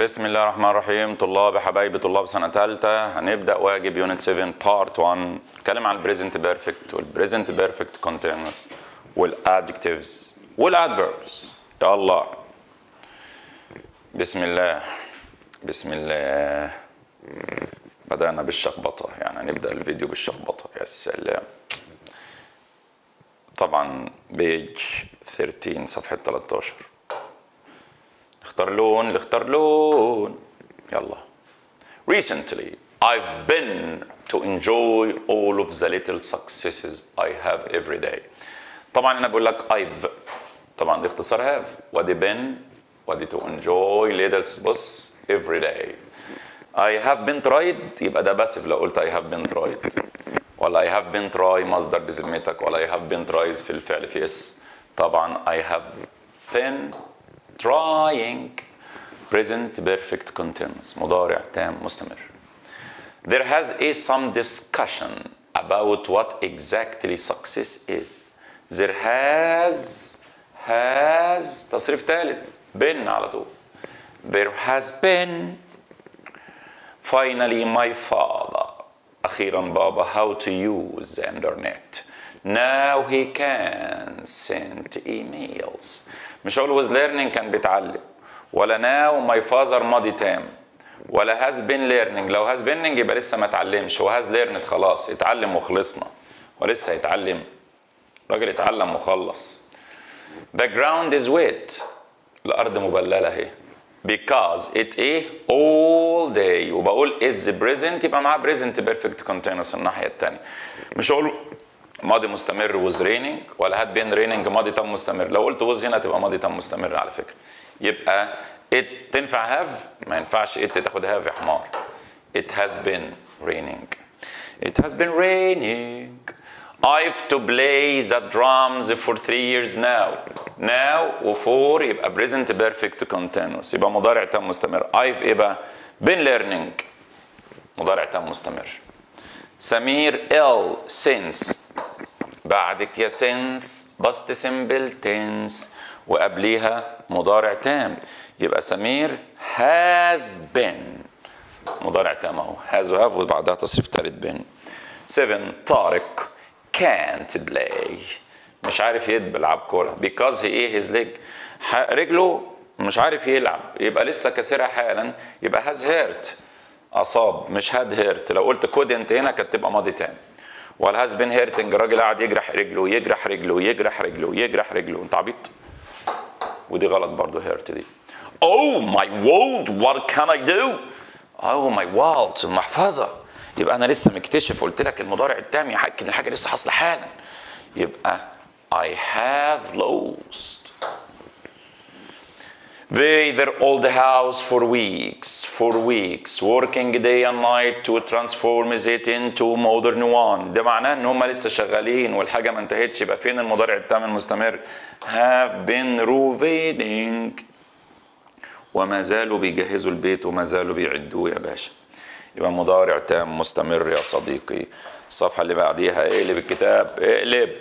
بسم الله الرحمن الرحيم طلاب حبايبي طلاب سنة ثالثة هنبدأ واجب يونت 7 بارت 1 نتكلم عن البريزنت بيرفكت والبريزنت بيرفكت كونتينوس والادجكتيفز والادفيربس يلا بسم الله بسم الله بدأنا بالشخبطة يعني هنبدأ الفيديو بالشخبطة يا سلام طبعا بيج 13 صفحة 13 اختار لون اللي اختار لون يلا Recently I've been to enjoy all of the little successes I have every day طبعا انا بقول لك I've طبعا دي اختصار have وادي been وادي to enjoy little بص every day I have been tried يبقى ده باسف لو قلت I have been tried ولا I have been try مصدر بذمتك ولا I have been tries في الفعل في اس طبعا I have been trying present perfect continuous مضارع تام مستمر there has a some discussion about what exactly success is there has has تصريف ثالث been على طول there has been finally my father أخيرا بابا how to use the internet now he can send emails مش هقول was learning كان بيتعلم ولا now my father ماضي تام ولا has been learning لو has been يبقى لسه ما اتعلمش هو has learned خلاص اتعلم وخلصنا ولسه هيتعلم راجل اتعلم وخلص the ground is wet الأرض مبللة اهي because it ايه all day وبقول is present يبقى معاه present perfect continuous الناحية التانية مش هقول ماضي مستمر was raining ولا had been raining ماضي تام مستمر لو قلت was هنا تبقى ماضي تام مستمر على فكرة يبقى it تنفع have ما ينفعش it تاخد have يا حمار it has been raining it has been raining I've to play the drums for three years now now وفور يبقى present perfect continuous يبقى مضارع تام مستمر I've ايه بقى been learning مضارع تام مستمر سمير ill since بعدك يا since past simple tense وقبليها مضارع تام يبقى سمير has been مضارع تام اهو has وهاف وبعدها تصريف ثالث been 7 طارق can't play مش عارف يلعب كوره because he ايه his leg رجله مش عارف يلعب يبقى لسه كسرها حالا يبقى has hurt اصاب مش had hurt لو قلت couldn't هنا كانت تبقى ماضي تام ولا has been hurting الراجل قاعد يجرح رجله يجرح رجله يجرح رجله يجرح رجله انت عبيط ودي غلط برضه hurt دي Oh my world what can I do Oh my world المحفظة يبقى أنا لسه مكتشف قلت لك المضارع التام يحكي إن الحاجة لسه حاصلة حالا يبقى I have lost They their old house for weeks, for weeks, working day and night to transform it into modern one. ده معناه ان هم لسه شغالين والحاجة ما انتهتش يبقى فين المضارع التام المستمر؟ have been renovating وما زالوا بيجهزوا البيت وما زالوا بيعدوه يا باشا. يبقى مضارع تام مستمر يا صديقي. الصفحة اللي بعديها اقلب الكتاب اقلب.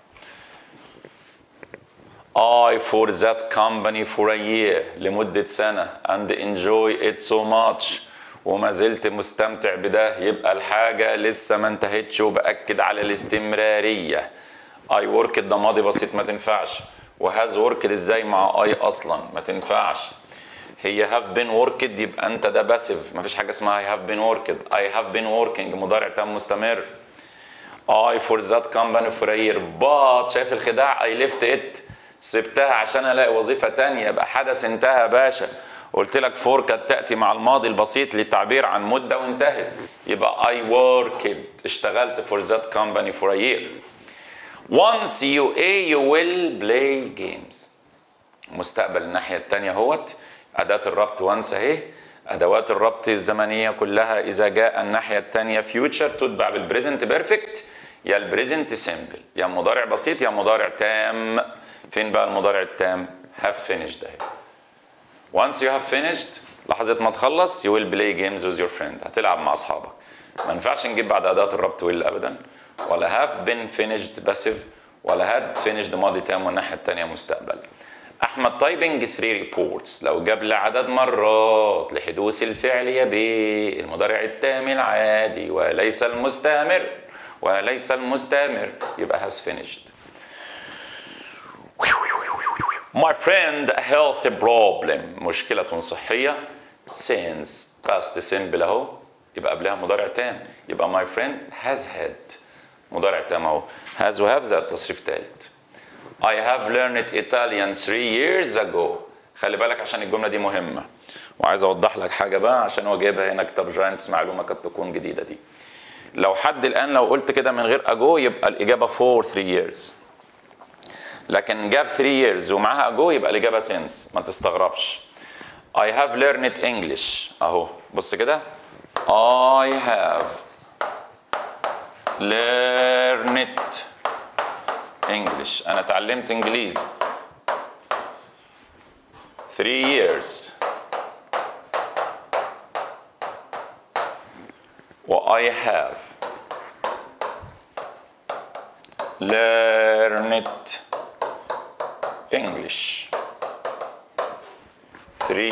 I for that company for a year لمدة سنة and enjoy it so much وما زلت مستمتع بده يبقى الحاجة لسه ما انتهتش وبأكد على الاستمرارية I worked ده ماضي بسيط ما تنفعش وهاز worked ازاي مع I أصلا ما تنفعش هي have been worked يبقى انت ده باسف ما فيش حاجة اسمها I have been worked I have been working مضارع تام مستمر I for that company for a year but شايف الخداع I left it سبتها عشان الاقي وظيفه تانية يبقى حدث انتهى يا باشا قلت لك فور كانت تاتي مع الماضي البسيط للتعبير عن مده وانتهت يبقى I worked اشتغلت for that company for a year once you a you will play games مستقبل الناحيه الثانيه اهوت اداه الربط once اهي ادوات الربط الزمنيه كلها اذا جاء الناحيه الثانيه future تتبع بالبريزنت بيرفكت يا البريزنت سيمبل يا مضارع بسيط يا مضارع تام فين بقى المضارع التام have finished اهي once you have finished لحظة ما تخلص you will play games with your friend هتلعب مع أصحابك ما ينفعش نجيب بعد أداة الربط will أبدا ولا have been finished passive ولا had finished ماضي تام والناحية التانية مستقبل احمد تايبنج 3 ريبورتس لو جاب لي عدد مرات لحدوث الفعل يبي المضارع التام العادي وليس المستمر وليس المستمر يبقى has finished My friend a health problem مشكلة صحية since past simple اهو يبقى قبلها مضارع تام يبقى my friend has had مضارع تام اهو has و have زائد تصريف ثالث I have learned Italian three years ago خلي بالك عشان الجملة دي مهمة وعايز أوضح لك حاجة بقى عشان هو جايبها هنا كتاب جاينتس معلومة قد تكون جديدة دي لو حد الآن لو قلت كده من غير أجو يبقى الإجابة for three years لكن جاب 3 years ومعاها أجو يبقى الإجابة since ما تستغربش I have learned English أهو بص كده I have learned English أنا اتعلمت إنجليزي 3 years و I have learned English 3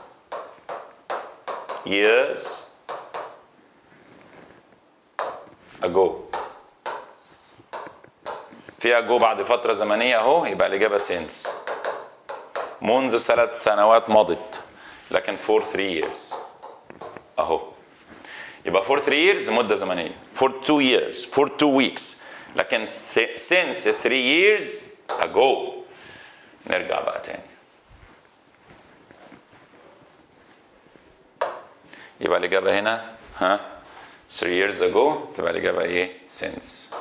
years ago في ago بعد فترة زمنية اهو يبقى الإجابة since منذ ثلاث سنوات مضت لكن for 3 years اهو يبقى for 3 years مدة زمنية for 2 years for 2 weeks لكن th- since 3 years ago نرجع بقى تاني يبقى الإجابة هنا ها 3 years ago تبقى الإجابة إيه since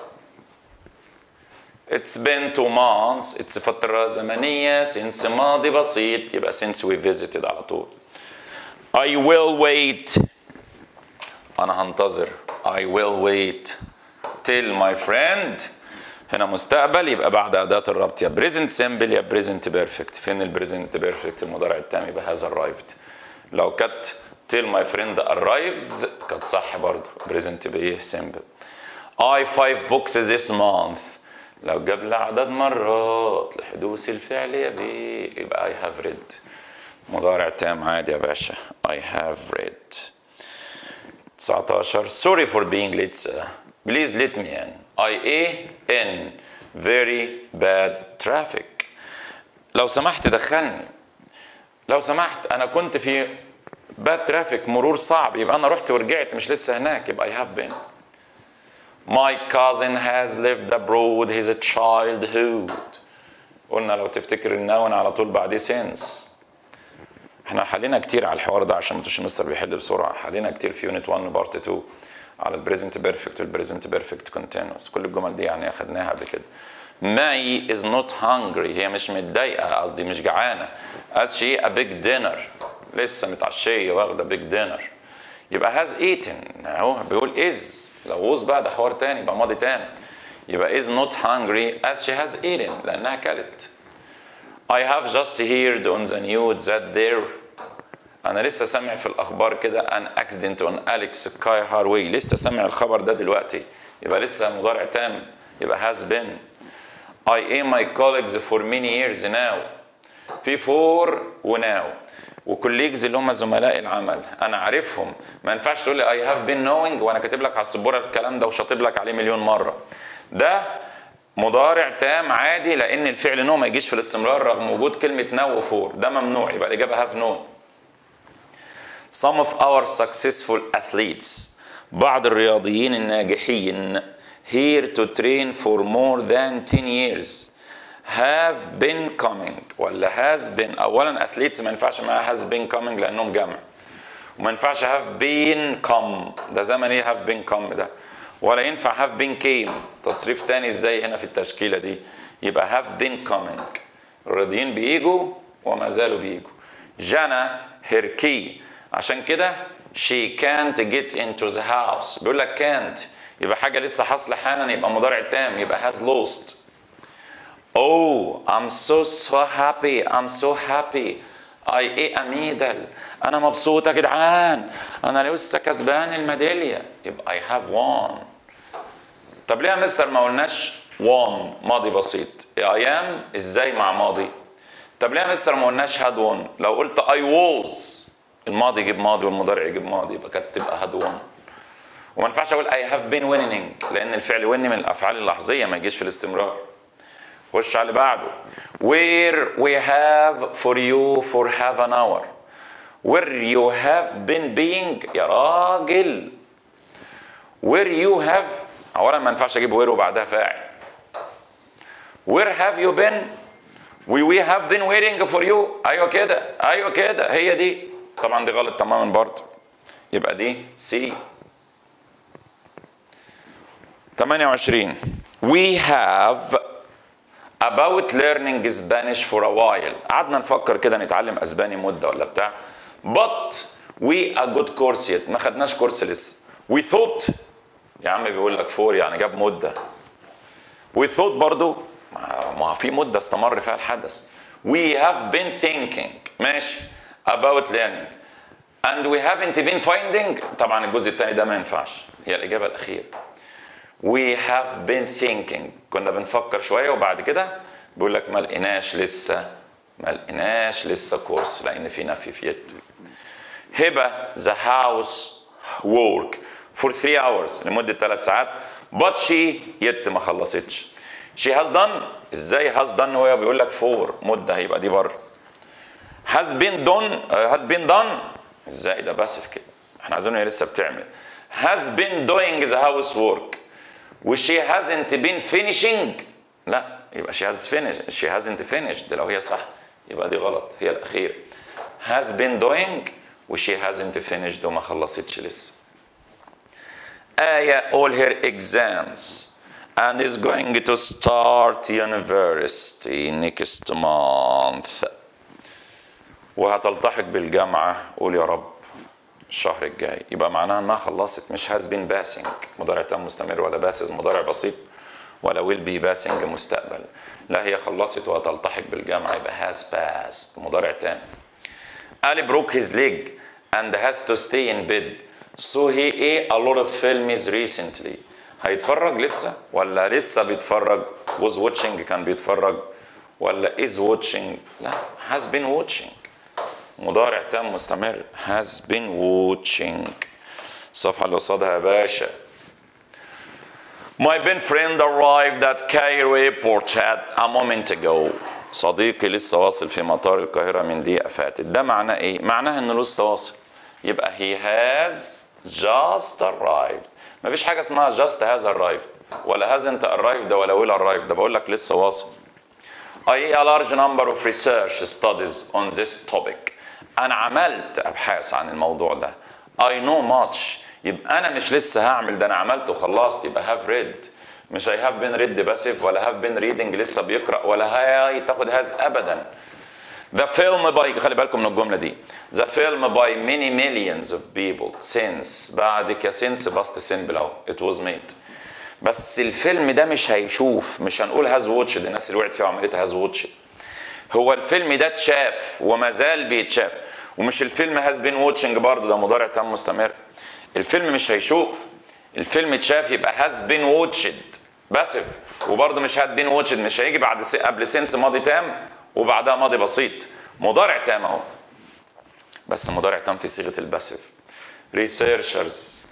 It's been two months It's فترة زمنية since ماضي بسيط يبقى since we visited على طول I will wait أنا هنتظر I will wait till my friend هنا مستقبل يبقى بعد أداة الربط يا present simple يا present perfect فين ال present perfect المضارع التام يبقى has arrived لو كانت till my friend arrives كانت صح برضه present بإيه simple I five books this month لو جاب لي عدد مرات لحدوث الفعل يبي يبقى I have read مضارع تام عادي يا باشا I have read 19 sorry for being late sir. please let me in I A in very bad traffic لو سمحت دخلني لو سمحت انا كنت في bad traffic مرور صعب يبقى انا رحت ورجعت مش لسه هناك يبقى I have been My cousin has lived abroad his childhood قلنا لو تفتكر النون على طول بعديه since احنا حلينا كتير على الحوار ده عشان ما تقولش مستر بيحل بسرعه حلينا كتير في يونت 1 بارت 2 على البريزنت بيرفكت والبريزنت بيرفكت كونتينوس كل الجمل دي يعني اخدناها قبل كده ماي is not hungry هي مش متضايقه قصدي مش جعانه as she a big dinner لسه متعشيه واخده big dinner يبقى has eaten اهو بيقول is لو was بقى ده حوار تاني يبقى ماضي تاني يبقى is not hungry as she has eaten لانها كلت I have just heard on the news that there أنا لسه سامع في الأخبار كده an accident on Alex Sky Harway لسه سامع الخبر ده دلوقتي يبقى لسه مضارع تام يبقى has been I am my colleagues for many years now في for وناو وكوليجز اللي هم زملاء العمل انا عارفهم ما ينفعش تقول لي I have been knowing وانا كاتب لك على السبوره الكلام ده وشاطب لك عليه مليون مره ده مضارع تام عادي لان الفعل نو ما يجيش في الاستمرار رغم وجود كلمه نو وفور ده ممنوع يبقى الاجابه have known Some of our successful athletes بعض الرياضيين الناجحين here to train for more than 10 years have been coming ولا has been اولا athletes ما ينفعش معاها has been coming لانهم جمع وما ينفعش have been come ده زمن ايه have been come ده ولا ينفع have been came تصريف تاني ازاي هنا في التشكيله دي يبقى have been coming الرياضيين بيجوا وما زالوا بيجوا جانا هيركي عشان كده she can't get into the house بيقول لك can't يبقى حاجه لسه حاصله حالا يبقى مضارع تام يبقى has lost Oh, I'm so so happy. I'm so happy. I ايه اميدل انا مبسوط يا جدعان انا لسه كسبان الميداليه يبقى I have won طب ليه يا مستر ما قلناش won ماضي بسيط I am ازاي مع ماضي طب ليه يا مستر ما قلناش هاد وون لو قلت اي ووز الماضي يجيب ماضي والمضارع يجيب ماضي يبقى كانت تبقى هاد وون وما ينفعش اقول اي هاف بين ويننج لان الفعل وين من الافعال اللحظيه ما يجيش في الاستمرار خش على اللي بعده where we have for you for half an hour where you have been being يا راجل where you have اولا ما ينفعش اجيب where وبعدها فاعل where have you been we we have been waiting for you ايوه كده ايوه كده هي دي طبعا دي غلط تماما برضه يبقى دي سي 28 we have about learning Spanish for a while قعدنا نفكر كده نتعلم اسباني مده ولا بتاع but we a good course yet ما خدناش كورس لسه we thought يا عم بيقول لك فور يعني جاب مده we thought برضو ما ما في مده استمر فيها الحدث we have been thinking ماشي about learning and we haven't been finding طبعا الجزء الثاني ده ما ينفعش هي الاجابه الاخيره we have been thinking كنا بنفكر شويه وبعد كده بيقول لك ما لقيناش لسه ما لقيناش لسه كورس لان في نفي في يد هبه the house work for three hours لمده ثلاث ساعات but she yet ما خلصتش she has done ازاي has done وهي بيقول لك for مده هيبقى دي بره has been done uh, has been done ازاي ده باسف كده احنا عايزينه هي لسه بتعمل has been doing the housework و she hasn't been finishing لا يبقى she has finished she hasn't finished ده لو هي صح يبقى دي غلط هي الأخيرة has been doing و she hasn't finished وما خلصتش لسه آية all her exams and is going to start university next month وهتلتحق بالجامعة قول يا رب الشهر الجاي يبقى معناها انها خلصت مش هاز بين باسنج مضارع تام مستمر ولا باسز مضارع بسيط ولا ويل بي باسنج مستقبل لا هي خلصت وهتلتحق بالجامعة يبقى هاز باست مضارع تام Ali broke his leg and has to stay in bed so he ate a lot of films recently هيتفرج لسه ولا لسه بيتفرج was watching كان بيتفرج ولا is watching لا has been watching مضارع تام مستمر has been watching الصفحة اللي قصادها يا باشا My best friend arrived at Cairo airport at a moment ago صديقي لسه واصل في مطار القاهرة من دقيقة فاتت ده معناه ايه؟ معناه انه لسه واصل يبقى he has just arrived مفيش حاجة اسمها just has arrived ولا hasn't arrived ولا will arrived ده بقول لك لسه واصل I a large number of research studies on this topic انا عملت ابحاث عن الموضوع ده I know much يبقى انا مش لسه هعمل ده انا عملت وخلصت يبقى have read مش I have been read باسف ولا have been reading لسه بيقرا ولا هاي تاخد هاز ابدا The film by خلي بالكم من الجملة دي The film by many millions of people since بعد كده since past simple اهو it was made بس الفيلم ده مش هيشوف مش هنقول هاز واتش الناس اللي وقعت فيها وعملتها هاز واتش هو الفيلم ده اتشاف وما زال بيتشاف ومش الفيلم هاز بين واتشنج برضه ده مضارع تام مستمر الفيلم مش هيشوف الفيلم اتشاف يبقى هاز بين واتشد باسف وبرضه مش هاد بين واتشد مش هيجي بعد سي قبل سنس ماضي تام وبعدها ماضي بسيط مضارع تام اهو بس مضارع تام في صيغه الباسف researchers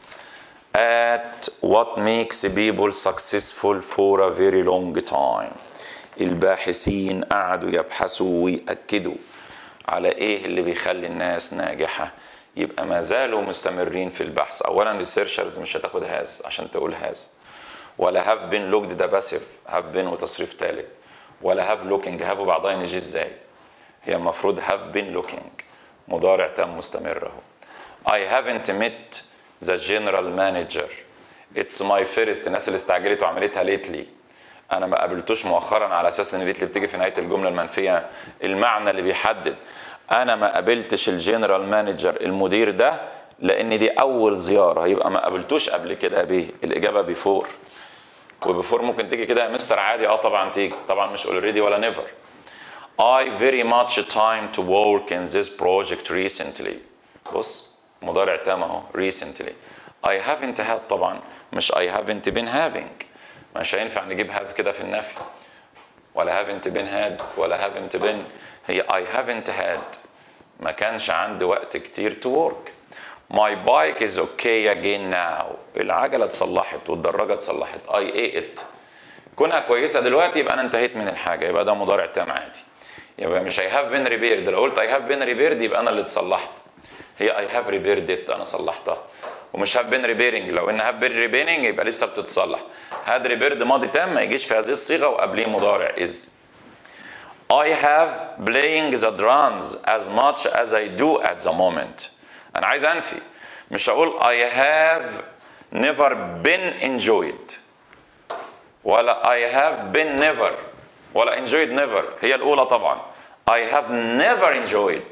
at what makes people successful for a very long time الباحثين قعدوا يبحثوا ويأكدوا على ايه اللي بيخلي الناس ناجحة يبقى ما زالوا مستمرين في البحث اولا ريسيرشرز مش هتاخد هاز عشان تقول هاز ولا هاف بين لوكد ده باسف هاف بين وتصريف ثالث ولا هاف لوكينج هاف وبعضها نجي ازاي هي المفروض هاف بين لوكينج مضارع تام مستمر اهو I haven't met the general manager it's my first الناس اللي استعجلت وعملتها ليتلي انا ما قابلتوش مؤخرا على اساس ان ليتلي بتيجي في نهايه الجمله المنفيه المعنى اللي بيحدد انا ما قابلتش الجنرال مانجر المدير ده لان دي اول زياره يبقى ما قابلتوش قبل كده بيه الاجابه بيفور وبيفور ممكن تيجي كده يا مستر عادي اه طبعا تيجي طبعا مش اوريدي ولا نيفر I very much time to work in this project recently بص مضارع تام اهو recently I haven't had طبعا مش I haven't been having مش هينفع نجيب have كده في النفي ولا haven't been had ولا haven't been هي I haven't had ما كانش عندي وقت كتير to work My bike is okay again now العجلة اتصلحت والدراجة اتصلحت I ate it كونها كويسة دلوقتي يبقى أنا انتهيت من الحاجة يبقى ده مضارع تام عادي يبقى مش I have been repaired لو قلت I have been repaired يبقى أنا اللي اتصلحت هي I have repaired it أنا صلحتها ومش have been repairing لو إن have been repairing يبقى لسه بتتصلح had repaired ماضي تام ما يجيش في هذه الصيغة وقبليه مضارع is I have playing the drums as much as I do at the moment أنا عايز أنفي مش هقول I have never been enjoyed ولا I have been never ولا enjoyed never هي الأولى طبعا I have never enjoyed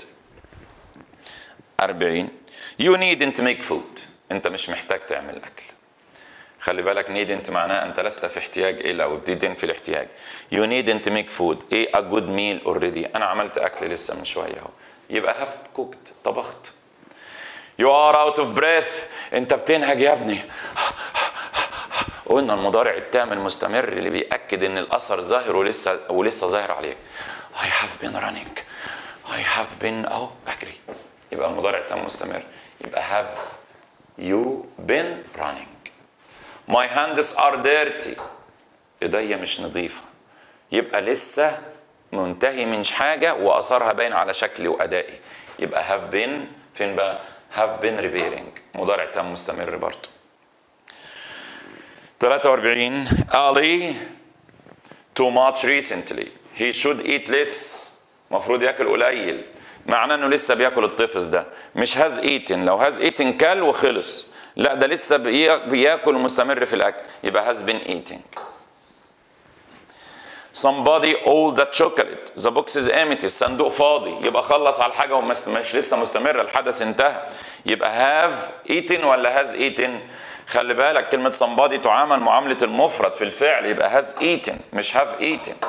40 You needn't make food أنت مش محتاج تعمل أكل خلي بالك needn't معناه أنت لست في احتياج إلى أو didn't في الاحتياج You needn't make food إيه a good meal already أنا عملت أكل لسه من شوية أهو يبقى have cooked طبخت You are out of breath أنت بتنهج يا ابني قلنا المضارع التام المستمر اللي بيأكد ان الاثر ظاهر ولسه ولسه ظاهر عليك I have been running I have been اهو بجري يبقى المضارع التام مستمر يبقى have you been running My hands are dirty ايديا مش نظيفة يبقى لسه منتهي من حاجة وأثرها باين على شكلي وأدائي يبقى have been فين بقى have been repairing مضارع تام مستمر برضه 43 Ali too much recently he should eat less المفروض ياكل قليل معناه انه لسه بياكل الطفز ده مش هاز ايتن لو هاز ايتن كل وخلص لا ده لسه بياكل ومستمر في الاكل يبقى هاز been eating somebody all the chocolate the box is empty الصندوق فاضي يبقى خلص على الحاجه ومش لسه مستمر الحدث انتهى يبقى have eaten ولا has eaten خلي بالك كلمة somebody تعامل معاملة المفرد في الفعل يبقى has eaten مش have eaten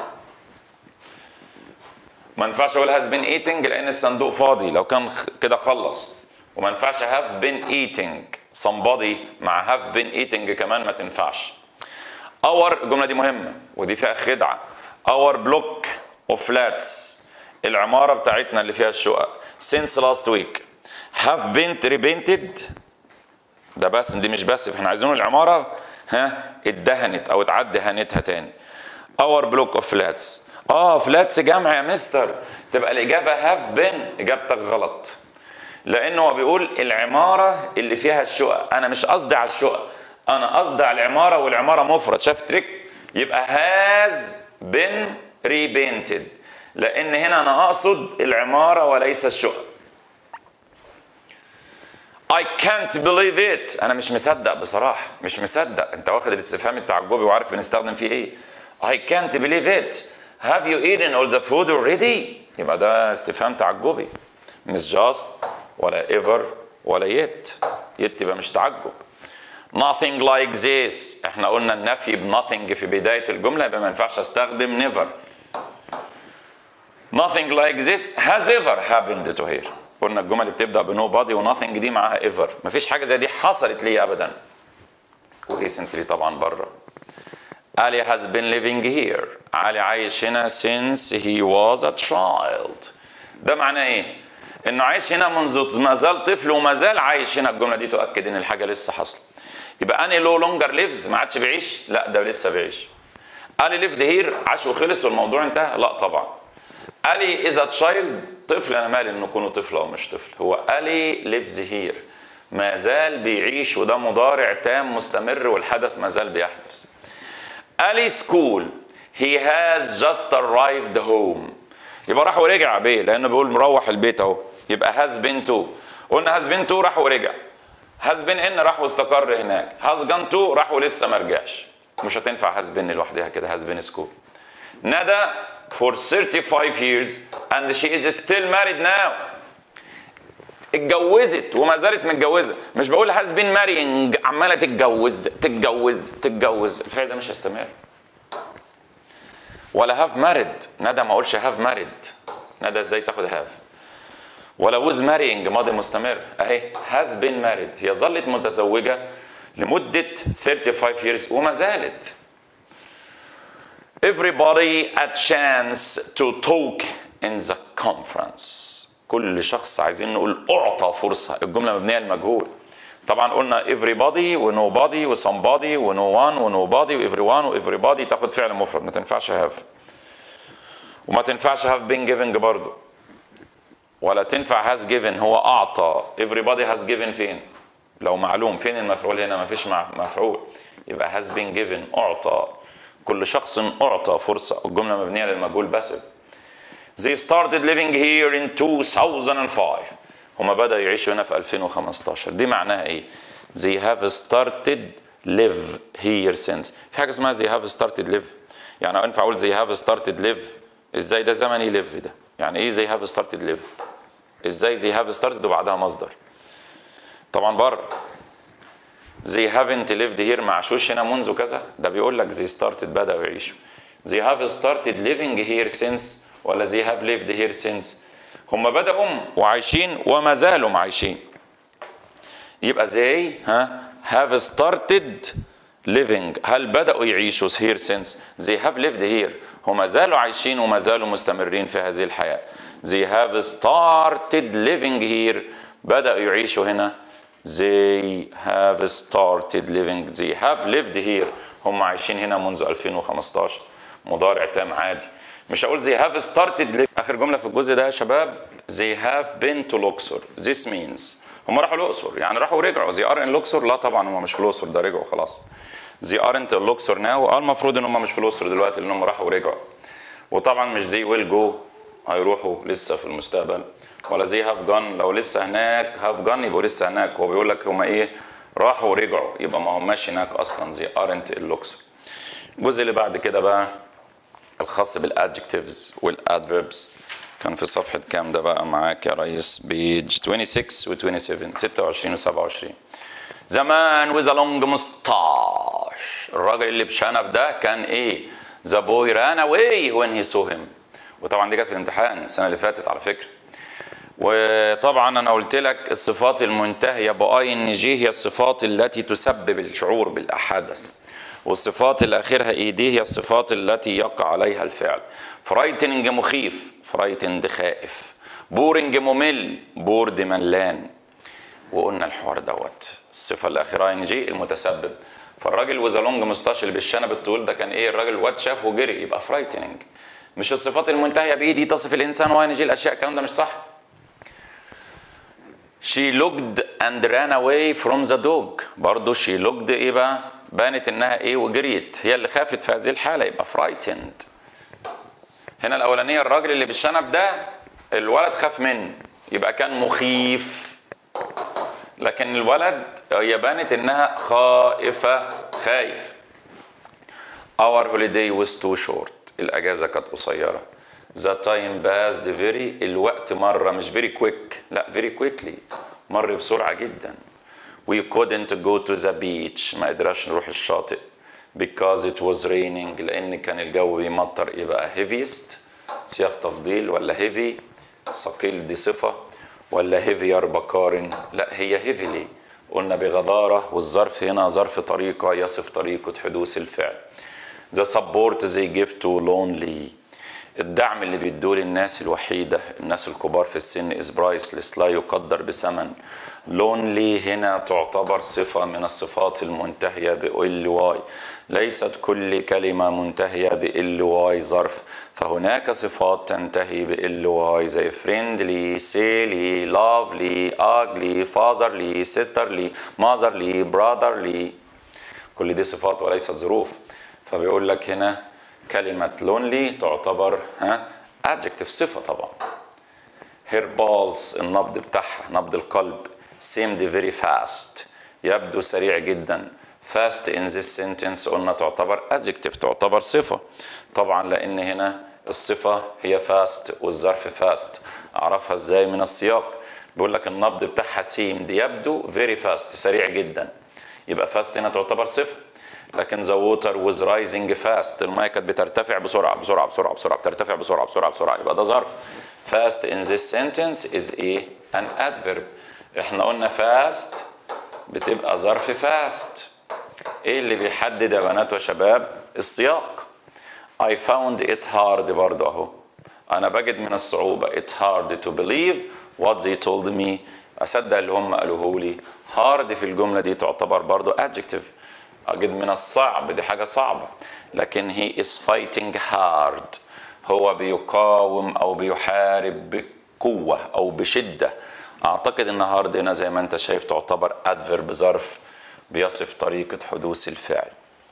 ما ينفعش اقول has been eating لان الصندوق فاضي لو كان كده خلص وما ينفعش have been eating somebody مع have been eating كمان ما تنفعش our الجملة دي مهمة ودي فيها خدعة our block of flats العمارة بتاعتنا اللي فيها الشقق since last week have been repainted ده بس دي مش بس احنا عايزين العماره ها اتدهنت او اتعد دهنتها تاني اور بلوك اوف فلاتس اه فلاتس جمع يا مستر تبقى الاجابه هاف بين اجابتك غلط لانه هو بيقول العماره اللي فيها الشقق انا مش قصدي على الشقق انا قصدي على العماره والعماره مفرد شايف تريك يبقى هاز بين ريبينتد لان هنا انا اقصد العماره وليس الشقق I can't believe it انا مش مصدق بصراحه مش مصدق انت واخد الاستفهام التعجبي وعارف بنستخدم فيه ايه I can't believe it have you eaten all the food already يبقى ده استفهام تعجبي مش just ولا ever ولا yet yet يبقى مش تعجب nothing like this احنا قلنا النفي ب nothing في بدايه الجمله يبقى ما ينفعش استخدم never nothing like this has ever happened to her قلنا الجمل اللي بتبدا بنو بادي وناثينج دي معاها ايفر مفيش حاجه زي دي حصلت لي ابدا وريسنتلي طبعا بره علي has been living here علي عايش هنا since he was a child ده معناه ايه انه عايش هنا منذ ما زال طفل وما زال عايش هنا الجمله دي تؤكد ان الحاجه لسه حاصله يبقى اني لو لونجر ليفز ما عادش بيعيش لا ده لسه بيعيش علي ليفد هير عاش وخلص والموضوع انتهى لا طبعا علي از تشايلد طفل انا مالي انه يكون طفل او مش طفل هو الي ليفز هير ما زال بيعيش وده مضارع تام مستمر والحدث ما زال بيحدث الي سكول هي هاز جاست arrived هوم يبقى راح ورجع بيه لانه بيقول مروح البيت اهو يبقى هاز بين تو قلنا هاز بين تو راح ورجع هاز بين ان راح واستقر هناك هاز جان تو راح ولسه ما رجعش مش هتنفع هاز بين لوحدها كده هاز بين سكول ندى for 35 years and she is still married now اتجوزت وما زالت متجوزه مش بقول has been marrying عماله تتجوز تتجوز تتجوز الفعل ده مش هيستمر ولا have married ندى ما اقولش have married ندى ازاي تاخد have ولا was marrying ماضي مستمر اهي has been married هي ظلت متزوجه لمده 35 years وما زالت everybody a chance to talk in the conference كل شخص عايزين نقول اعطى فرصه الجمله مبنيه للمجهول طبعا قلنا everybody و nobody و somebody و no one و nobody و everyone و everybody تاخد فعل مفرد ما تنفعش have وما تنفعش have been given برضه ولا تنفع has given هو اعطى everybody has given فين لو معلوم فين المفعول هنا ما فيش مفعول يبقى has been given اعطى كل شخص اعطى فرصه الجمله مبنيه للمجهول بس They started living here in 2005 هما بدأوا يعيشوا هنا في 2015 دي معناها ايه؟ They have started live here since في حاجة اسمها they have started live يعني ينفع اقول they have started live ازاي ده زمني live ده يعني ايه they have started live ازاي they have started وبعدها مصدر طبعا بره they haven't lived here ما عاشوش هنا منذ كذا ده بيقول لك they started بدأوا يعيشوا they have started living here since ولا they have lived here since هم بدأوا وعايشين وما زالوا عايشين يبقى they ها have started living هل بدأوا يعيشوا here since they have lived here هم زالوا عايشين وما زالوا مستمرين في هذه الحياة they have started living here بدأوا يعيشوا هنا they have started living they have lived here هم عايشين هنا منذ 2015 مضارع تام عادي مش هقول they have started living اخر جمله في الجزء ده يا شباب they have been to Luxor this means هم راحوا الاقصر يعني راحوا ورجعوا they are in Luxor لا طبعا هم مش في الاقصر ده رجعوا خلاص they aren't in Luxor now اه المفروض ان هم مش في الاقصر دلوقتي لان هم راحوا ورجعوا وطبعا مش they will go هيروحوا لسه في المستقبل ولا زي هاف جان لو لسه هناك هاف جان يبقوا لسه هناك هو بيقول لك هما ايه راحوا ورجعوا يبقى ما هماش هناك اصلا زي ارنت اللوكسر الجزء اللي بعد كده بقى الخاص بالادجكتيفز والادفيربس كان في صفحة كام ده بقى معاك يا ريس بيج 26 و 27 26 و 27 زمان with a long mustache الراجل اللي بشنب ده كان ايه the boy ran away when he saw him وطبعا دي جت في الامتحان السنة اللي فاتت على فكرة وطبعا انا قلت لك الصفات المنتهيه باي ان جي هي الصفات التي تسبب الشعور بالاحدث والصفات اللي اخرها اي دي هي الصفات التي يقع عليها الفعل فرايتنج مخيف فرايتند خائف بورنج ممل بورد ملان وقلنا الحوار دوت الصفه اللي اخرها ان جي المتسبب فالراجل وزالونج مستاش اللي بالشنب الطويل ده كان ايه الراجل واد شاف وجري يبقى فرايتنج مش الصفات المنتهيه باي دي تصف الانسان وان جي الاشياء الكلام ده مش صح She looked and ran away from the dog برضه she looked ايه بقى بانت انها ايه وجريت هي اللي خافت في هذه الحاله يبقى frightened هنا الاولانيه الراجل اللي بالشنب ده الولد خاف منه يبقى كان مخيف لكن الولد هي بانت انها خائفه خايف our holiday was too short الاجازه كانت قصيره the time passed very الوقت مر مش very quick لا very quickly مر بسرعة جدا we couldn't go to the beach ما قدرناش نروح الشاطئ because it was raining لأن كان الجو بيمطر يبقى heaviest سياق تفضيل ولا heavy ثقيل دي صفة ولا heavier بقارن لا هي heavily قلنا بغبارة والظرف هنا ظرف طريقة يصف طريقة حدوث الفعل the support they give to lonely الدعم اللي بيدوه للناس الوحيدة الناس الكبار في السن is priceless لا يقدر بثمن lonely هنا تعتبر صفة من الصفات المنتهية ب ly ليست كل كلمة منتهية ب ly ظرف فهناك صفات تنتهي ب ly زي friendly, silly, lovely, ugly, fatherly, sisterly, motherly, brotherly كل دي صفات وليست ظروف فبيقول لك هنا كلمة lonely تعتبر ها adjective صفة طبعا her pulse النبض بتاعها نبض القلب seemed very fast يبدو سريع جدا fast in this sentence قلنا تعتبر adjective تعتبر صفة طبعا لأن هنا الصفة هي fast والظرف fast أعرفها ازاي من السياق بيقول لك النبض بتاعها seemed يبدو very fast سريع جدا يبقى fast هنا تعتبر صفة لكن the water was rising fast الميه كانت بترتفع بسرعه بسرعه بسرعه بسرعه بترتفع بسرعه بسرعه بسرعه يبقى ده ظرف fast in this sentence is a an adverb احنا قلنا fast بتبقى ظرف fast ايه اللي بيحدد يا بنات وشباب السياق I found it hard برضه اهو انا بجد من الصعوبة it hard to believe what they told me اصدق اللي هم قالوه لي hard في الجملة دي تعتبر برضه adjective اجد من الصعب دي حاجة صعبة لكن he is fighting hard هو بيقاوم او بيحارب بقوة او بشدة اعتقد ان hard هنا زي ما انت شايف تعتبر adverb ظرف بيصف طريقة حدوث الفعل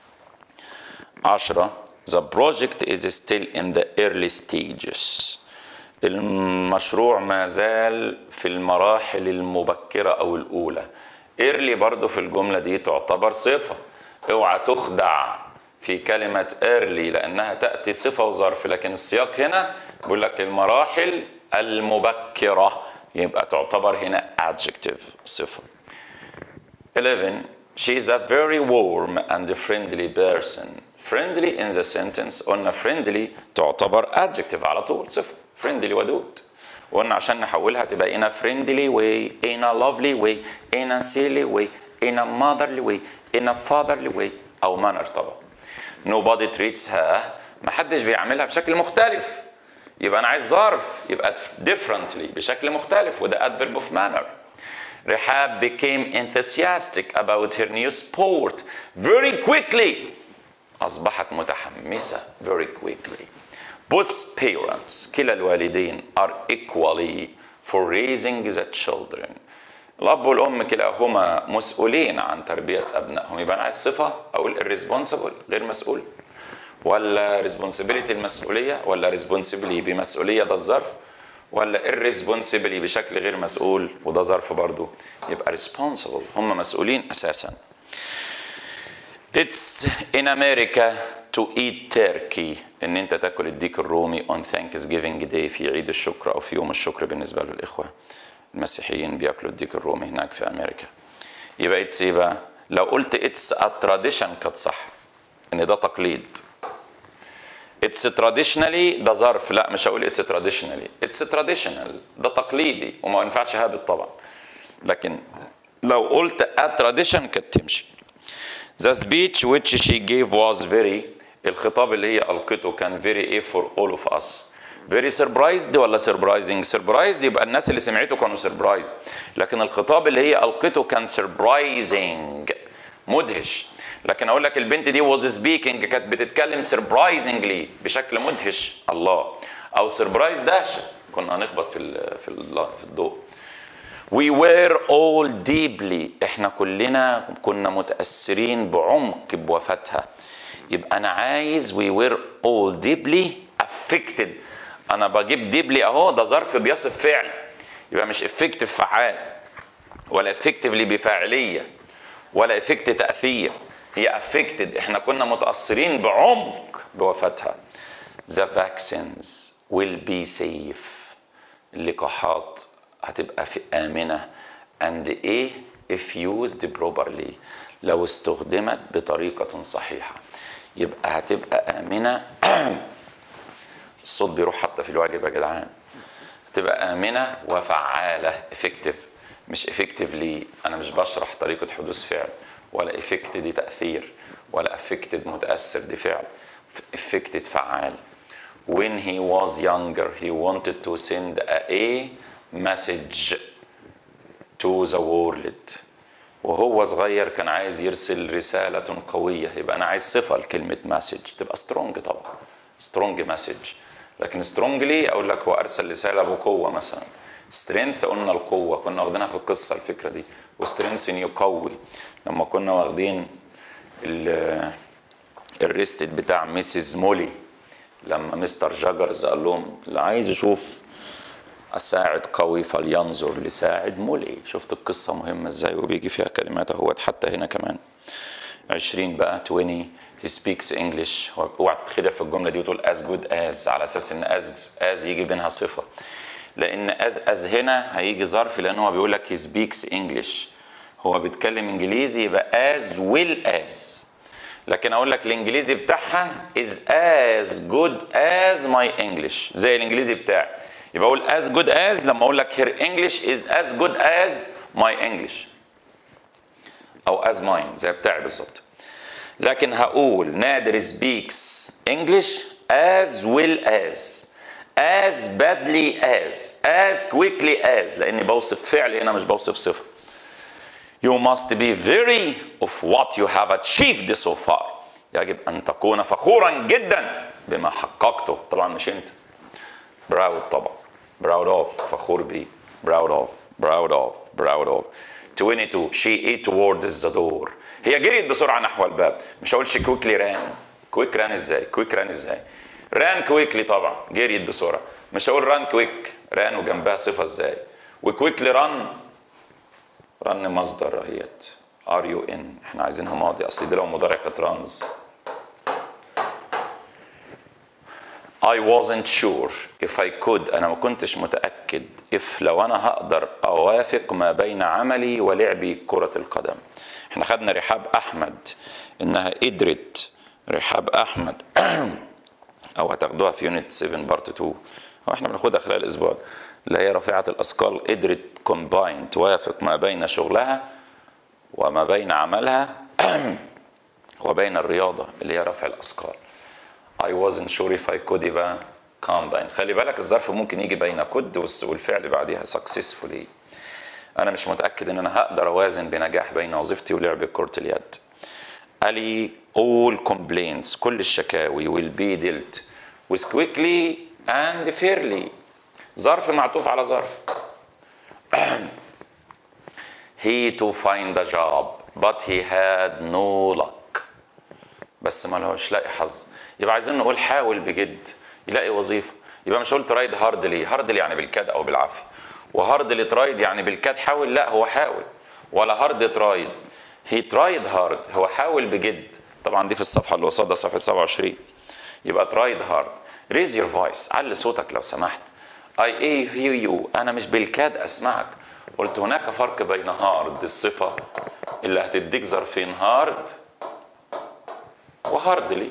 عشرة The project is still in the early stages المشروع ما زال في المراحل المبكرة أو الأولى early برضو في الجملة دي تعتبر صفة اوعى تخدع في كلمة early لأنها تأتي صفة وظرف لكن السياق هنا بيقول لك المراحل المبكرة يبقى تعتبر هنا adjective صفة 11 She is a very warm and friendly person. Friendly in the sentence قلنا friendly تعتبر adjective على طول صفة. Friendly ودود. وقلنا عشان نحولها تبقى in a friendly way, in a lovely way, in a silly way, in a motherly way, in a fatherly way أو manner طبعا. Nobody treats her محدش بيعملها بشكل مختلف. يبقى أنا عايز ظرف يبقى differently بشكل مختلف وده adverb of manner. Rehab became enthusiastic about her new sport very quickly. أصبحت متحمسة very quickly. Both parents كلا الوالدين are equally for raising the children. الأب والأم كلاهما مسؤولين عن تربية أبنائهم يبقى أنا عايز صفة أقول irresponsible غير مسؤول ولا responsibility المسؤولية ولا responsibly بمسؤولية ده الظرف ولا irresponsibly بشكل غير مسؤول وده ظرف برضو يبقى responsible هم مسؤولين اساسا It's in America to eat turkey ان انت تاكل الديك الرومي on Thanksgiving Day في عيد الشكر او في يوم الشكر بالنسبه للاخوه المسيحيين بياكلوا الديك الرومي هناك في امريكا يبقى اتس ايه بقى لو قلت اتس ا تراديشن كانت صح ان ده تقليد اتس تراديشنالي ده ظرف لا مش هقول اتس تراديشنالي اتس تراديشنال ده تقليدي وما ينفعش هابط طبعا لكن لو قلت ا تراديشن كانت تمشي The speech which she gave was very الخطاب اللي هي ألقته كان very ايه for all of us very surprised ولا surprising surprised يبقى الناس اللي سمعته كانوا surprised لكن الخطاب اللي هي ألقته كان surprising مدهش لكن اقول لك البنت دي was speaking كانت بتتكلم surprisingly بشكل مدهش الله او surprise دهشه كنا هنخبط في ال في ال في الضوء We were all deeply احنا كلنا كنا متأثرين بعمق بوفاتها يبقى انا عايز we were all deeply affected انا بجيب deeply اهو ده ظرف بيصف فعل يبقى مش effective فعال ولا effectively بفاعليه ولا افكت تاثير هي افكتد احنا كنا متاثرين بعمق بوفاتها the vaccines will be safe اللقاحات هتبقى في امنه and ايه if used properly لو استخدمت بطريقه صحيحه يبقى هتبقى امنه الصوت بيروح حتى في الواجب يا جدعان هتبقى امنه وفعاله effective مش افكتفلي انا مش بشرح طريقه حدوث فعل ولا افكت دي تاثير ولا افكتد متاثر دي فعل افكتد فعال when he was younger he wanted to send a, a message to the world وهو صغير كان عايز يرسل رسالة قوية يبقى أنا عايز صفة لكلمة مسج تبقى سترونج طبعا سترونج مسج لكن سترونجلي أقول لك هو أرسل رسالة بقوة مثلا سترينث قلنا القوة كنا واخدينها في القصة الفكرة دي وسترينثن يقوي لما كنا واخدين الريستد بتاع ميسيز مولي لما مستر جاجرز قال لهم اللي عايز يشوف الساعد قوي فلينظر لساعد مولي شفت القصة مهمة ازاي وبيجي فيها كلمات اهوت حتى هنا كمان 20 بقى 20 he speaks English اوعى تتخدع في الجملة دي وتقول as good as على اساس ان as as يجي بينها صفة لان از از هنا هيجي ظرف لان هو بيقول لك he speaks English هو بيتكلم انجليزي يبقى as well as لكن اقول لك الانجليزي بتاعها is as good as my English زي الانجليزي بتاعي يبقى اقول as good as لما اقول لك her English is as good as my English او as mine زي بتاعي بالظبط لكن هقول نادر speaks English as well as as badly as as quickly as لاني بوصف فعل هنا مش بوصف صفه You must be very of what you have achieved so far يجب أن تكون فخورا جدا بما حققته طبعا مش أنت براود طبعا براود اوف فخور بيه براود اوف براود اوف براود اوف 22 she ate towards the door هي جريت بسرعة نحو الباب مش هقول she quickly ran كويك ران ازاي كويك ران ازاي ران كويكلي طبعا جريت بسرعة مش هقول ران كويك ران وجنبها صفة ازاي وكويكلي ران رن مصدر اهيت ار يو ان احنا عايزينها ماضي اصل دي لو مضارع كانت رانز I wasn't sure if I could أنا ما كنتش متأكد if لو أنا هقدر أوافق ما بين عملي ولعبي كرة القدم احنا خدنا رحاب أحمد إنها قدرت رحاب أحمد أو هتاخدوها في يونت 7 بارت 2 أو احنا بناخدها خلال الأسبوع اللي هي رافعة الأثقال قدرت كومباين توافق ما بين شغلها وما بين عملها وبين الرياضة اللي هي رفع الأثقال I wasn't sure if I could يبقى combine خلي بالك الظرف ممكن يجي بين could والفعل بعديها successfully أنا مش متأكد إن أنا هقدر أوازن بنجاح بين وظيفتي ولعب كرة اليد قال لي all complaints كل الشكاوي will be dealt with quickly and fairly ظرف معطوف على ظرف he to find a job but he had no luck بس ما لهوش لاقي حظ يبقى عايزين نقول حاول بجد يلاقي وظيفه يبقى مش قلت رايد هاردلي هاردلي يعني بالكاد او بالعافيه وهاردلي ترايد يعني بالكاد حاول لا هو حاول ولا هارد ترايد هي ترايد هارد هو حاول بجد طبعا دي في الصفحه اللي قصادها صفحه 27 يبقى ترايد هارد ريز يور فويس علي صوتك لو سمحت اي اي هيو يو انا مش بالكاد اسمعك قلت هناك فرق بين هارد الصفه اللي هتديك ظرفين هارد وهاردلي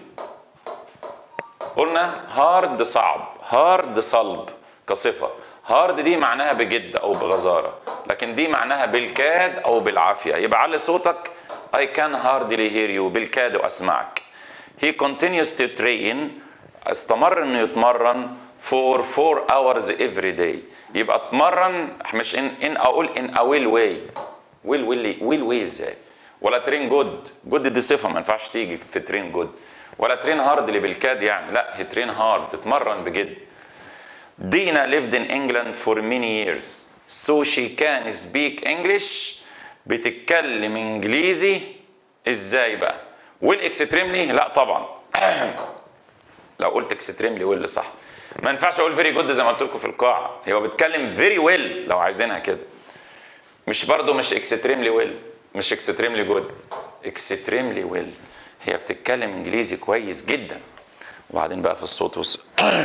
قلنا هارد صعب هارد صلب كصفة هارد دي معناها بجد أو بغزارة لكن دي معناها بالكاد أو بالعافية يبقى علي صوتك I can hardly hear you بالكاد وأسمعك He continues to train استمر إنه يتمرن for four hours every day يبقى اتمرن مش ان ان اقول ان a will way will will will way ازاي ولا ترين جود جود دي صفه ما ينفعش تيجي في ترين جود ولا ترين هارد اللي بالكاد يعني لا هي ترين هارد تتمرن بجد دينا lived in England for many years so she can speak English بتتكلم انجليزي ازاي بقى والاكستريملي لا طبعا لو قلت اكستريملي ويل صح ما ينفعش اقول فيري جود زي ما قلت لكم في القاعه هو بيتكلم فيري ويل لو عايزينها كده مش برضو مش اكستريملي ويل مش اكستريملي جود اكستريملي ويل هي بتتكلم انجليزي كويس جدا وبعدين بقى في الصوت والس...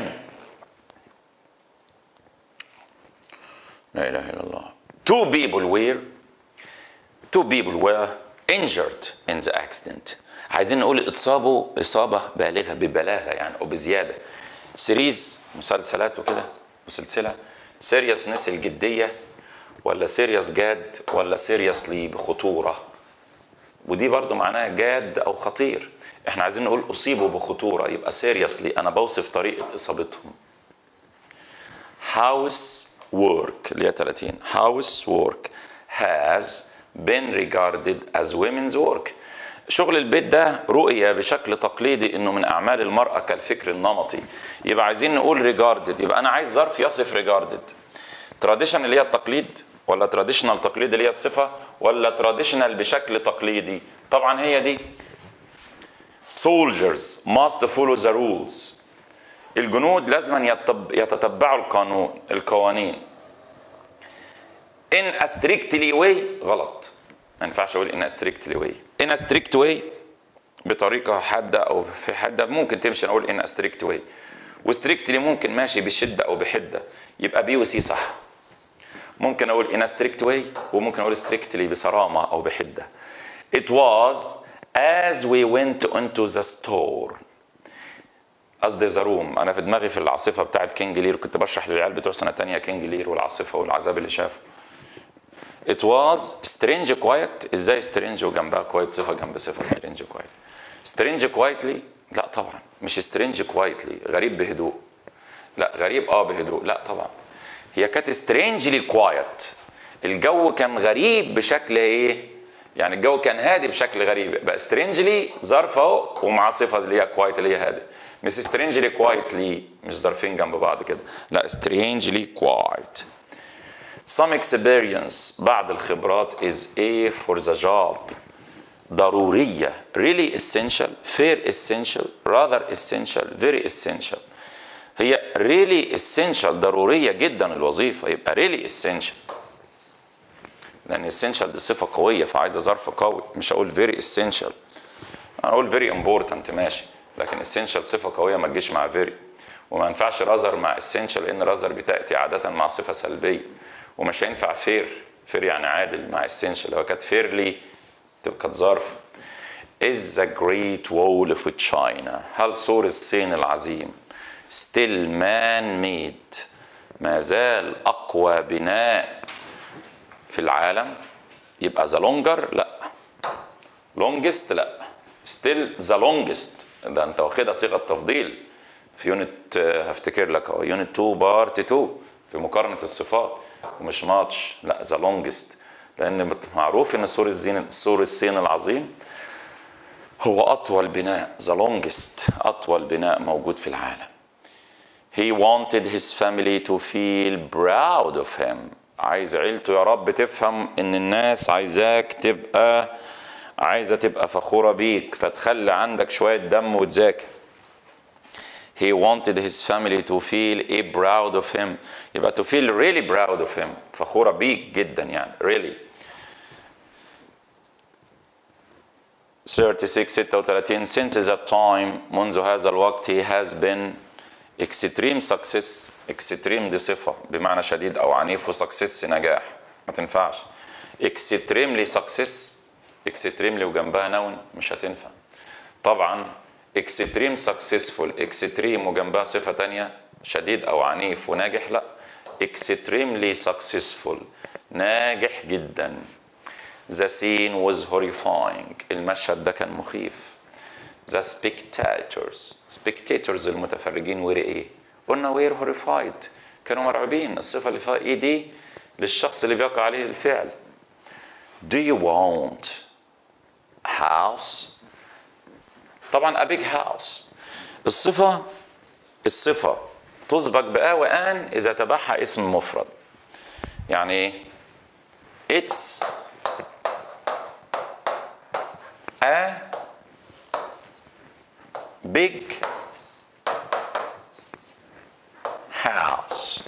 لا اله الا الله two people were two people were injured in the accident عايزين نقول اتصابوا اصابه بالغه ببلاغه يعني او بزياده سيريز مسلسلات وكده وسلسله سيريسنس الجديه ولا سيريس جاد ولا سيريسلي بخطوره ودي برضو معناها جاد او خطير احنا عايزين نقول اصيبوا بخطوره يبقى سيريسلي انا بوصف طريقه اصابتهم house work اللي هي 30 house work has been regarded as women's work شغل البيت ده رؤية بشكل تقليدي انه من اعمال المرأة كالفكر النمطي يبقى عايزين نقول regarded يبقى انا عايز ظرف يصف regarded تراديشن اللي هي التقليد ولا تراديشنال تقليد اللي هي الصفة ولا تراديشنال بشكل تقليدي طبعا هي دي soldiers must follow the rules الجنود لازم يتب... يتتبعوا القانون القوانين in a strictly way غلط ما ينفعش اقول in a strictly way in a strict way بطريقة حادة أو في حادة ممكن تمشي نقول in a strict way وستريكتلي ممكن ماشي بشدة أو بحدة يبقى بي وسي صح ممكن أقول in a strict way وممكن أقول strictly بصرامة أو بحدة It was as we went into the store قصدي ذا روم انا في دماغي في العاصفه بتاعت كينج لير كنت بشرح للعيال بتوع سنه تانية كينج لير والعاصفه والعذاب اللي شافه It was strange quiet ازاي strange وجنبها quiet صفه جنب صفه strange quiet strange quietly لا طبعا مش سترينج كوايتلي غريب بهدوء لا غريب اه بهدوء لا طبعا هي كانت سترينجلي كوايت الجو كان غريب بشكل ايه يعني الجو كان هادي بشكل غريب بقى سترينجلي ظرف اهو ومع صفه اللي هي كوايت اللي هي هادي مش سترينجلي كوايتلي مش ظرفين جنب بعض كده لا سترينجلي كوايت some experience بعض الخبرات is a for the job ضرورية really essential fair essential rather essential very essential هي really essential ضرورية جدا الوظيفة يبقى really essential لأن essential دي صفة قوية فعايزة ظرف قوي مش هقول very essential أنا أقول very important ماشي لكن essential صفة قوية ما تجيش مع very وما ينفعش رازر مع essential لأن رازر بتأتي عادة مع صفة سلبية ومش هينفع fair fair يعني عادل مع essential لو كانت fairly تبقى كانت ظرف is the great wall of China هل سور الصين العظيم still man made ما زال أقوى بناء في العالم يبقى the longer لا longest لا still the longest ده انت واخدها صيغه تفضيل في يونت هفتكر لك اهو يونت 2 بارت 2 في مقارنه الصفات ومش ماتش لا ذا longest لان معروف ان سور الزين سور الصين العظيم هو اطول بناء ذا longest اطول بناء موجود في العالم He wanted his family to feel proud of him عايز عيلته يا رب تفهم ان الناس عايزاك تبقى عايزه تبقى فخوره بيك فتخلي عندك شويه دم وتذاكر He wanted his family to feel a proud of him يبقى to feel really proud of him فخورة بيك جدا يعني really 36 36 since that time منذ هذا الوقت he has been extreme success extreme دي صفة بمعنى شديد أو عنيف وسكسس نجاح ما تنفعش extremely success extremely وجنبها نون مش هتنفع طبعا extreme successful extreme وجنبها صفة تانية شديد أو عنيف وناجح لا extremely successful ناجح جدا The scene was horrifying المشهد ده كان مخيف The spectators spectators المتفرجين were ايه؟ قلنا were horrified كانوا مرعوبين الصفة اللي فيها ايه دي للشخص اللي بيقع عليه الفعل Do you want house طبعا a big house الصفة الصفة تسبق بآ وآن إذا تبعها اسم مفرد يعني إيه؟ It's a big house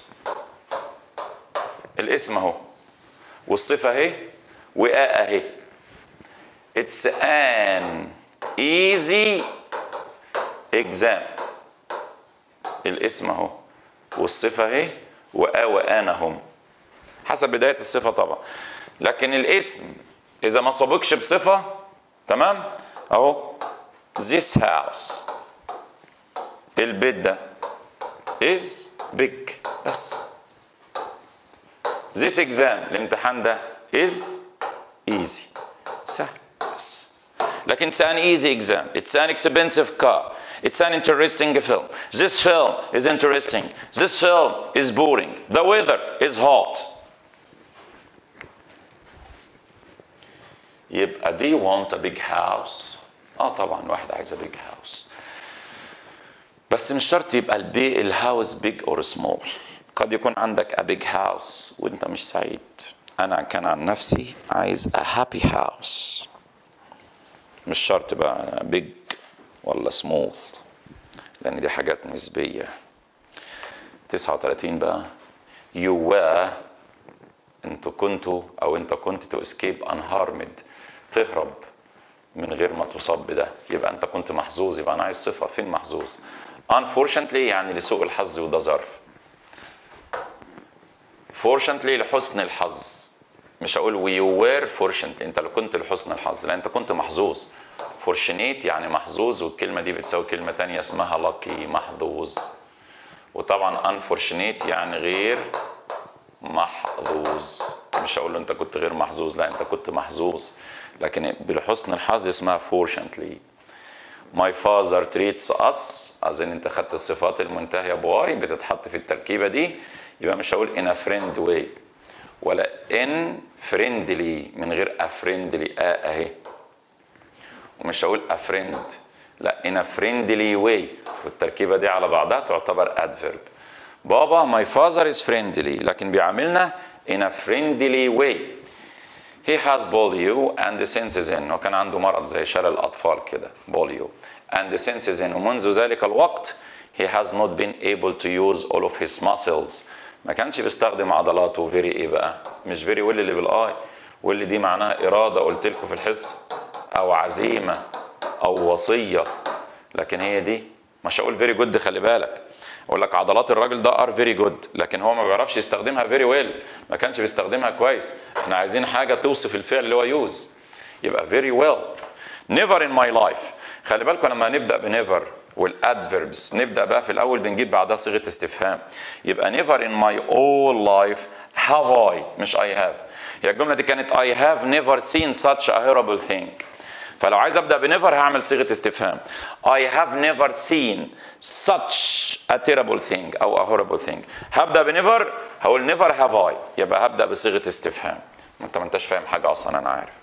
الاسم اهو والصفة اهي وآ اهي It's an easy exam الاسم اهو والصفة اهي وآ وآن هم حسب بداية الصفة طبعا لكن الاسم إذا ما سبقش بصفة تمام أهو this house البيت ده is big بس this exam الامتحان ده is easy سهل بس لكن it's an easy exam it's an expensive car it's an interesting film this film is interesting this film is boring the weather is hot يبقى do you want a big house اه طبعا واحد عايز a big house بس مش شرط يبقى البي الهاوس بيج اور سمول قد يكون عندك a big house وانت مش سعيد انا كان عن نفسي عايز a happy house مش شرط بقى بيج ولا سمول لان دي حاجات نسبيه 39 بقى you were انتوا كنتوا او انت كنت تو اسكيب unharmed تهرب من غير ما تصاب بده يبقى انت كنت محظوظ يبقى انا عايز صفه فين محظوظ unfortunately يعني لسوء الحظ وده ظرف fortunately لحسن الحظ مش هقول we were fortunate انت لو كنت لحسن الحظ لا انت كنت محظوظ fortunate يعني محظوظ والكلمة دي بتساوي كلمة تانية اسمها lucky محظوظ وطبعا unfortunate يعني غير محظوظ مش هقول له انت كنت غير محظوظ لا انت كنت محظوظ لكن بحسن الحظ اسمها fortunately my father treats us اظن انت خدت الصفات المنتهيه بواي بتتحط في التركيبه دي يبقى مش هقول in a friend way ولا in friendly من غير a friendly اه اهي ومش هقول a friend لا in a friendly way والتركيبه دي على بعضها تعتبر adverb بابا my father is friendly لكن بيعاملنا in a friendly way he has polio and senses in وكان عنده مرض زي شلل الأطفال كده polio and senses in ومنذ ذلك الوقت he has not been able to use all of his muscles ما كانش بيستخدم عضلاته very ايه بقى مش very will اللي بالاي واللي دي معناها إرادة قلت لكم في الحصة أو عزيمة أو وصية لكن هي دي مش هقول فيري جود خلي بالك اقول لك عضلات الراجل ده ار فيري جود لكن هو ما بيعرفش يستخدمها فيري ويل ما كانش بيستخدمها كويس احنا عايزين حاجه توصف الفعل اللي هو يوز يبقى فيري ويل نيفر ان ماي لايف خلي بالكم لما نبدا بنيفر والادفيربس نبدا بقى في الاول بنجيب بعدها صيغه استفهام يبقى نيفر ان ماي اول لايف هاف اي مش اي هاف هي الجمله دي كانت اي هاف نيفر سين such a horrible thing فلو عايز ابدا بنيفر هعمل صيغه استفهام I have never seen such a terrible thing او a horrible thing هبدا بنيفر هقول نيفر هاف I يبقى هبدا بصيغه استفهام انت ما انتش فاهم حاجه اصلا انا عارف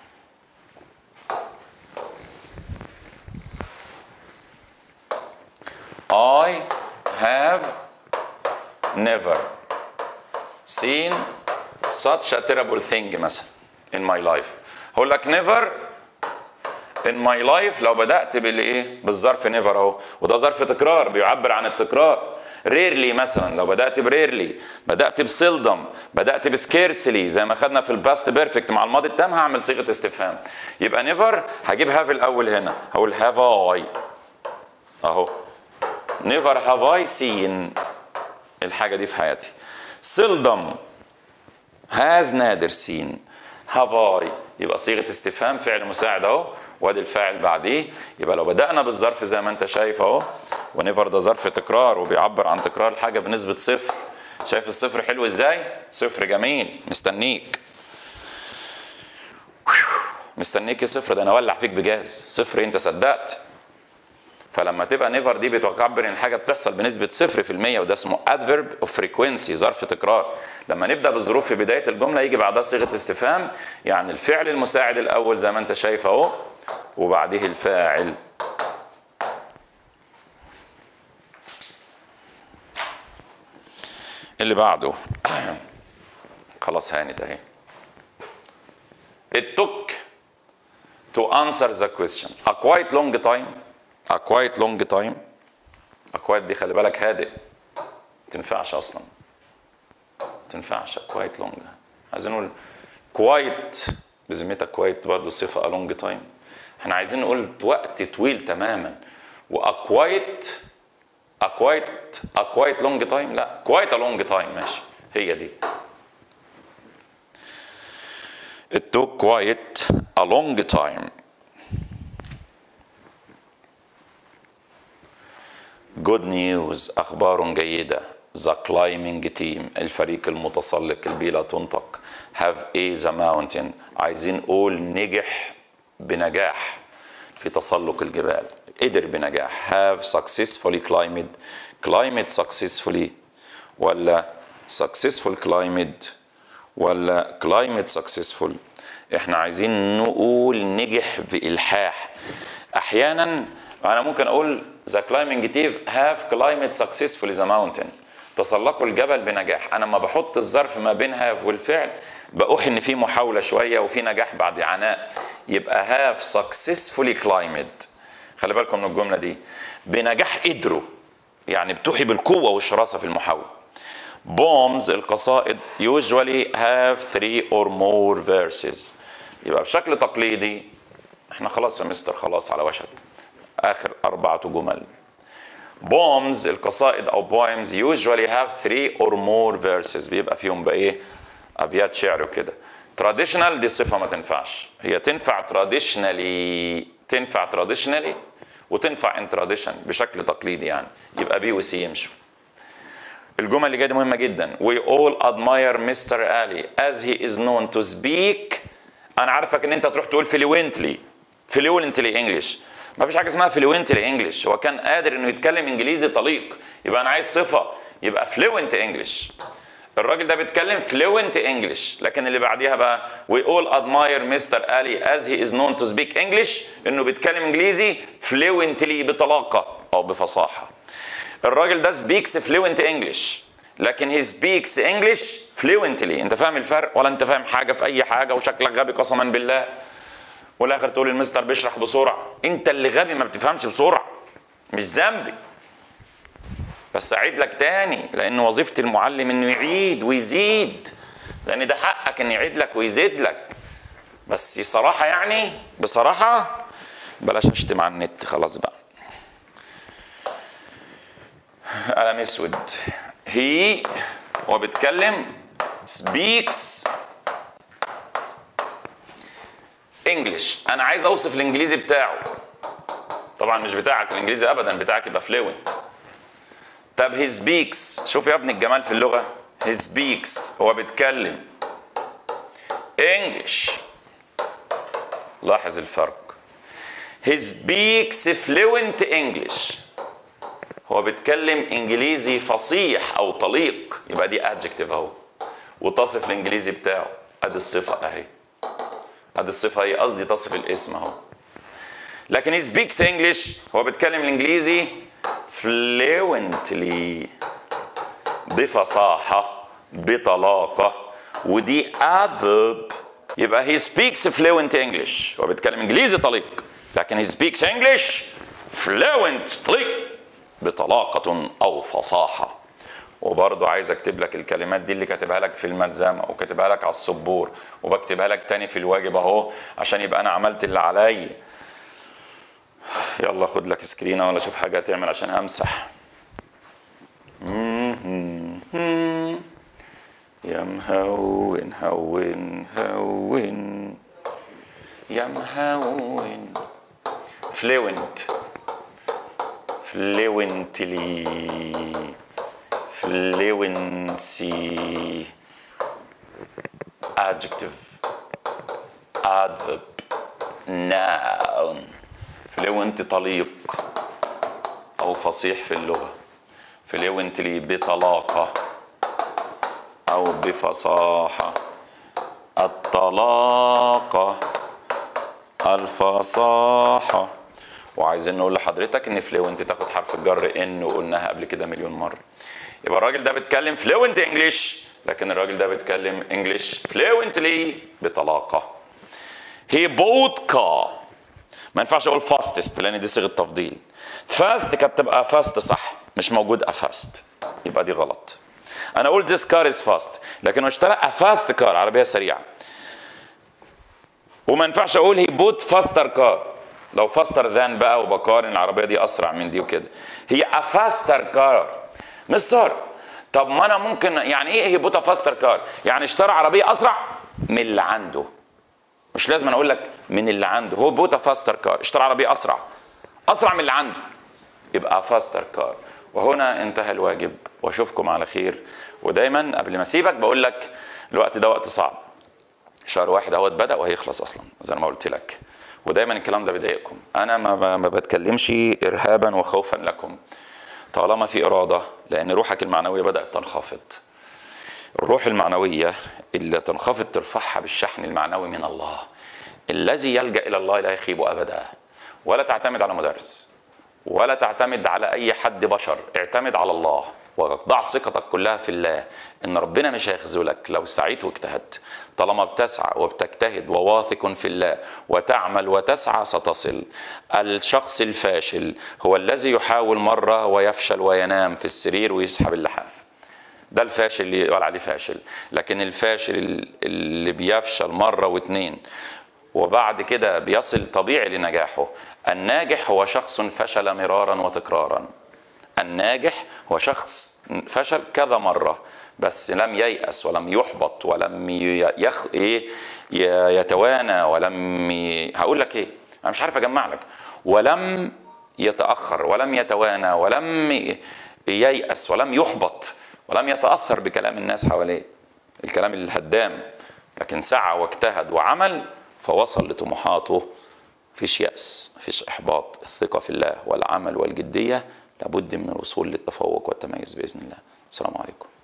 I have never seen such a terrible thing مثلا in my life هقول لك never in my life لو بدات بالايه بالظرف نيفر اهو وده ظرف تكرار بيعبر عن التكرار ريرلي مثلا لو بدات بريرلي بدات بسيلدم بدات بسكيرسلي زي ما خدنا في الباست بيرفكت مع الماضي التام هعمل صيغه استفهام يبقى نيفر هجيب هاف الاول هنا هقول هاف اي اهو نيفر هاف اي سين الحاجه دي في حياتي سيلدم هاز نادر سين هاف اي يبقى صيغه استفهام فعل مساعد اهو وادي الفاعل بعديه يبقى لو بدانا بالظرف زي ما انت شايف اهو ونيفر ده ظرف تكرار وبيعبر عن تكرار الحاجه بنسبه صفر شايف الصفر حلو ازاي صفر جميل مستنيك مستنيك صفر ده انا اولع فيك بجاز صفر انت صدقت فلما تبقى نيفر دي بتعبر ان حاجه بتحصل بنسبه صفر في المية وده اسمه ادفيرب اوف فريكوينسي ظرف تكرار لما نبدا بالظروف في بدايه الجمله يجي بعدها صيغه استفهام يعني الفعل المساعد الاول زي ما انت شايف اهو وبعده الفاعل اللي بعده خلاص هانت اهي It took to answer the question a quite long time a quite long time a quite دي خلي بالك هادئ تنفعش اصلا تنفعش a quite long عايزين نقول quite بذمتك quite برضه صفه a long time احنا عايزين نقول وقت طويل تماما واكوايت اكوايت اكوايت لونج تايم لا كوايت لونج تايم ماشي هي دي It took quite a long time Good news أخبار جيدة The climbing team الفريق المتسلق البيلا تنطق Have A the mountain عايزين نقول نجح بنجاح في تسلق الجبال قدر بنجاح have successfully climbed climbed successfully ولا successful climbed ولا climate successful احنا عايزين نقول نجح بإلحاح احيانا انا ممكن اقول the climbing team have climbed successfully the mountain تسلقوا الجبل بنجاح انا لما بحط الظرف ما بين هاف والفعل بقوح ان في محاوله شويه وفي نجاح بعد عناء يبقى هاف سكسسفولي كلايمد خلي بالكم من الجمله دي بنجاح قدروا يعني بتوحي بالقوه والشراسه في المحاوله بومز القصائد usually have three or more verses يبقى بشكل تقليدي احنا خلاص يا مستر خلاص على وشك اخر اربعه جمل بومز القصائد او بويمز usually have three or more verses بيبقى فيهم بقى ايه ابيات شعر وكده تراديشنال دي صفه ما تنفعش هي تنفع تراديشنالي تنفع تراديشنالي وتنفع ان تراديشن بشكل تقليدي يعني يبقى بي وسي يمشوا الجمل اللي جايه دي مهمه جدا we all admire Mr. Ali as he is known to speak انا عارفك ان انت تروح تقول fluently fluently English ما فيش حاجه اسمها فلوينتلي انجلش هو كان قادر انه يتكلم انجليزي طليق يبقى انا عايز صفه يبقى فلوينت انجلش الراجل ده بيتكلم فلوينت انجلش لكن اللي بعديها بقى we all admire مستر Ali as he is known to speak English انه بيتكلم انجليزي fluently بطلاقه او بفصاحه الراجل ده speaks fluent English لكن he speaks English fluently انت فاهم الفرق ولا انت فاهم حاجه في اي حاجه وشكلك غبي قسما بالله والاخر تقول المستر بيشرح بسرعه انت اللي غبي ما بتفهمش بسرعه مش ذنبي بس اعيد لك تاني لان وظيفه المعلم انه يعيد ويزيد لان ده حقك ان يعيد لك ويزيد لك بس صراحه يعني بصراحه بلاش اشتم على النت خلاص بقى قلم اسود هي هو بيتكلم speaks انجلش انا عايز اوصف الانجليزي بتاعه طبعا مش بتاعك الانجليزي ابدا بتاعك يبقى فلوينت طب هي سبيكس شوف يا ابني الجمال في اللغه هي سبيكس هو بيتكلم انجلش لاحظ الفرق هي سبيكس فلوينت انجلش هو بيتكلم انجليزي فصيح او طليق يبقى دي ادجكتيف اهو وتصف الانجليزي بتاعه ادي الصفه اهي ادي الصفه هي قصدي تصف الاسم اهو لكن هي سبيكس انجلش هو بيتكلم الانجليزي fluently بفصاحة بطلاقة ودي adverb يبقى he speaks fluent English هو بيتكلم انجليزي طليق لكن he speaks English fluently بطلاقة أو فصاحة وبرضه عايز اكتب لك الكلمات دي اللي كاتبها لك في الملزمه وكاتبها لك على السبور وبكتبها لك تاني في الواجب اهو عشان يبقى انا عملت اللي عليا يلا خد لك سكرينه ولا شوف حاجه تعمل عشان امسح يا مهون هون هون يا مهون فلوينت فلوينتلي فلوينسي adjective adverb noun فلوينت طليق او فصيح في اللغه فلوينتلي بطلاقه او بفصاحه الطلاقه الفصاحه وعايزين نقول لحضرتك ان فلوينت تاخد حرف الجر ان وقلناها قبل كده مليون مره يبقى الراجل ده بيتكلم فلوينت انجلش لكن الراجل ده بيتكلم انجلش فلوينتلي بطلاقه هي بوت كار ما ينفعش اقول فاستست لان دي صيغه تفضيل فاست كانت تبقى فاست صح مش موجود افاست يبقى دي غلط انا اقول this car is fast لكن هو اشترى افاست كار عربيه سريعه وما ينفعش اقول هي بوت فاستر كار لو فاستر ذان بقى وبقارن العربيه دي اسرع من دي وكده هي افاستر كار مستر طب ما انا ممكن يعني ايه هي بوت فاستر كار يعني اشترى عربيه اسرع من اللي عنده مش لازم أنا اقول لك من اللي عنده هو بوتا فاستر كار اشترى عربيه اسرع اسرع من اللي عنده يبقى فاستر كار وهنا انتهى الواجب واشوفكم على خير ودايما قبل ما اسيبك بقول لك الوقت ده وقت صعب شهر واحد اهوت بدا وهيخلص اصلا زي ما قلت لك ودايما الكلام ده بيضايقكم انا ما ما بتكلمش ارهابا وخوفا لكم طالما في اراده لان روحك المعنويه بدات تنخفض الروح المعنويه اللي تنخفض ترفعها بالشحن المعنوي من الله الذي يلجا الى الله لا يخيب ابدا ولا تعتمد على مدرس ولا تعتمد على اي حد بشر اعتمد على الله وضع ثقتك كلها في الله ان ربنا مش هيخذلك لو سعيت واجتهدت طالما بتسعى وبتجتهد وواثق في الله وتعمل وتسعى ستصل الشخص الفاشل هو الذي يحاول مره ويفشل وينام في السرير ويسحب اللحاف ده الفاشل اللي يقال عليه فاشل لكن الفاشل اللي بيفشل مره واتنين وبعد كده بيصل طبيعي لنجاحه الناجح هو شخص فشل مرارا وتكرارا الناجح هو شخص فشل كذا مرة بس لم ييأس ولم يحبط ولم يخ... إيه يتوانى ولم ي... هقول لك ايه انا مش عارف اجمع لك ولم يتأخر ولم يتوانى ولم ييأس ولم يحبط ولم يتأثر بكلام الناس حواليه الكلام الهدام لكن سعى واجتهد وعمل فوصل لطموحاته مفيش يأس مفيش إحباط الثقة في الله والعمل والجدية لابد من الوصول للتفوق والتميز بإذن الله السلام عليكم